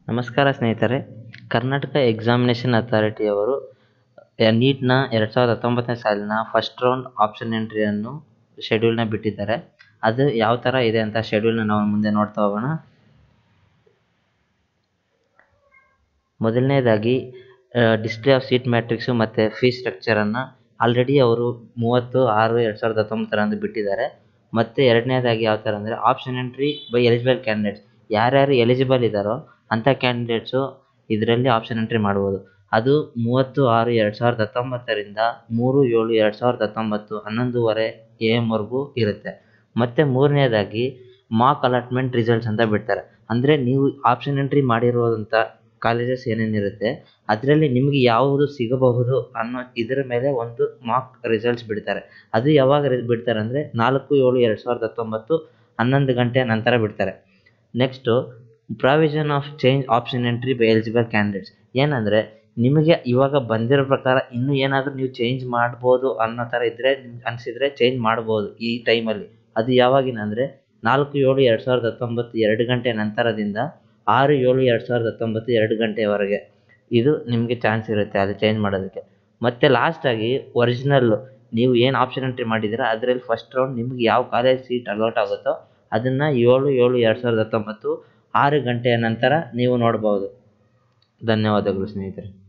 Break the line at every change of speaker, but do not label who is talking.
ನಮಸ್ಕಾರ ಸ್ನೇಹಿತರೆ ಕರ್ನಾಟಕ ಎಕ್ಸಾಮಿನೇಷನ್ ಅಥಾರಿಟಿಯವರು ನೀಟ್ನ ಎರಡು ಸಾವಿರದ ಹತ್ತೊಂಬತ್ತನೇ ಸಾಲಿನ ಫಸ್ಟ್ ರೌಂಡ್ ಆಪ್ಷನ್ ಎಂಟ್ರಿಯನ್ನು ಶೆಡ್ಯೂಲ್ನ ಬಿಟ್ಟಿದ್ದಾರೆ ಅದು ಯಾವ ಥರ ಇದೆ ಅಂತ ಶೆಡ್ಯೂಲ್ನ ನಾವು ಮುಂದೆ ನೋಡ್ತಾ ಹೋಗೋಣ ಮೊದಲನೇದಾಗಿ ಡಿಸ್ಪ್ಲೇ ಆಫ್ ಸೀಟ್ ಮ್ಯಾಟ್ರಿಕ್ಸು ಮತ್ತು ಫೀಸ್ ಸ್ಟ್ರಕ್ಚರನ್ನು ಆಲ್ರೆಡಿ ಅವರು ಮೂವತ್ತು ಆರು ಎರಡು ಸಾವಿರದ ಹತ್ತೊಂಬತ್ತರಂದು ಬಿಟ್ಟಿದ್ದಾರೆ ಮತ್ತು ಎರಡನೇದಾಗಿ ಯಾವ ಥರ ಅಂದರೆ option entry by eligible candidates ಯಾರ್ಯಾರು ಎಲಿಜಿಬಲ್ ಇದ್ದಾರೋ ಅಂಥ ಕ್ಯಾಂಡಿಡೇಟ್ಸು ಇದರಲ್ಲಿ ಆಪ್ಷನ್ ಎಂಟ್ರಿ ಮಾಡ್ಬೋದು ಅದು ಮೂವತ್ತು ಆರು ಎರಡು ಸಾವಿರದ ಹತ್ತೊಂಬತ್ತರಿಂದ ಮೂರು ಏಳು ಎರಡು ಸಾವಿರದ ಹತ್ತೊಂಬತ್ತು ಹನ್ನೊಂದುವರೆ ಎ ಎಮ್ವರೆಗೂ ಇರುತ್ತೆ ಮತ್ತು ಮೂರನೇದಾಗಿ ಮಾಕ್ ಅಲಾಟ್ಮೆಂಟ್ ರಿಸಲ್ಟ್ಸ್ ಅಂತ ಬಿಡ್ತಾರೆ ಅಂದರೆ ನೀವು ಆಪ್ಷನ್ ಎಂಟ್ರಿ ಮಾಡಿರುವಂಥ ಕಾಲೇಜಸ್ ಏನೇನಿರುತ್ತೆ ಅದರಲ್ಲಿ ನಿಮಗೆ ಯಾವುದು ಸಿಗಬಹುದು ಅನ್ನೋ ಇದರ ಮೇಲೆ ಒಂದು ಮಾಕ್ ರಿಸಲ್ಟ್ಸ್ ಬಿಡ್ತಾರೆ ಅದು ಯಾವಾಗ ರಿ ಬಿಡ್ತಾರೆ ಅಂದರೆ ನಾಲ್ಕು ಏಳು ಎರಡು ಸಾವಿರದ ಹತ್ತೊಂಬತ್ತು ಹನ್ನೊಂದು ಗಂಟೆ ನಂತರ ಬಿಡ್ತಾರೆ next provision of change option entry by eligible candidates ಏನಂದರೆ ನಿಮಗೆ ಇವಾಗ ಬಂದಿರೋ ಪ್ರಕಾರ ಇನ್ನೂ ಏನಾದರೂ ನೀವು ಚೇಂಜ್ ಮಾಡ್ಬೋದು ಅನ್ನೋ ಥರ ಇದ್ದರೆ ನಿಮ್ಗೆ ಅನಿಸಿದರೆ ಚೇಂಜ್ ಮಾಡ್ಬೋದು ಈ ಟೈಮಲ್ಲಿ ಅದು ಯಾವಾಗಿನ ಅಂದರೆ ನಾಲ್ಕು ಏಳು ಎರಡು ಸಾವಿರದ ಹತ್ತೊಂಬತ್ತು ಎರಡು ಗಂಟೆ ನಂತರದಿಂದ ಆರು ಏಳು ಎರಡು ಸಾವಿರದ ಹತ್ತೊಂಬತ್ತು ಎರಡು ಗಂಟೆವರೆಗೆ ಇದು ನಿಮಗೆ ಚಾನ್ಸ್ ಇರುತ್ತೆ ಅದು ಚೇಂಜ್ ಮಾಡೋದಕ್ಕೆ ಮತ್ತು ಲಾಸ್ಟಾಗಿ ಒರಿಜಿನಲ್ಲು ನೀವು ಏನು ಆಪ್ಷನ್ ಎಂಟ್ರಿ ಮಾಡಿದ್ದೀರಾ ಅದರಲ್ಲಿ ಫಸ್ಟ್ ರೌಂಡ್ ನಿಮ್ಗೆ ಯಾವ ಕಾಲೇಜ್ ಸೀಟ್ ಅಲಾಟ್ ಆಗುತ್ತೋ ಅದನ್ನು ಏಳು ಏಳು ಎರಡು ಸಾವಿರದ ಹತ್ತೊಂಬತ್ತು ಆರು ಗಂಟೆಯ ನಂತರ ನೀವು ನೋಡ್ಬೋದು ಧನ್ಯವಾದಗಳು ಸ್ನೇಹಿತರೆ